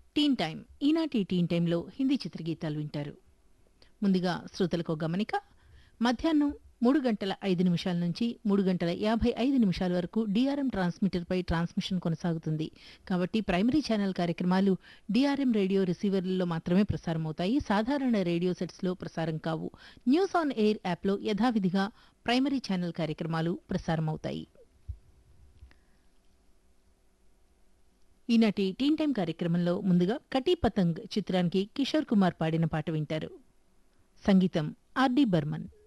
టీన్ time ఈనాటి టీన్ టైంలో హిందీ చిత్రగీతాలు వింటారు ముందుగా శ్రోతలకు గమనిక మధ్యాహ్నం మూడు గంటల ఐదు నిమిషాల నుంచి మూడు గంటల యాభై ఐదు నిమిషాల వరకు డిఆర్ఎం ట్రాన్స్మిటర్పై ట్రాన్స్మిషన్ కొనసాగుతుంది కాబట్టి ప్రైమరీ ఛానల్ కార్యక్రమాలు డిఆర్ఎం రేడియో రిసీవర్లలో మాత్రమే ప్రసారమవుతాయి సాధారణ రేడియో సెట్స్లో ప్రసారం కావు న్యూస్ ఆన్ ఎయిర్ యాప్లో యథావిధిగా ప్రైమరీ ఛానల్ కార్యక్రమాలు ప్రసారమవుతాయి ఈనాటి టీన్ టైం కార్యక్రమంలో ముందుగా కటీ పతంగ్ చిత్రానికి కిషోర్ కుమార్ పాడిన పాట వింటారు సంగీతం ఆర్డి బర్మన్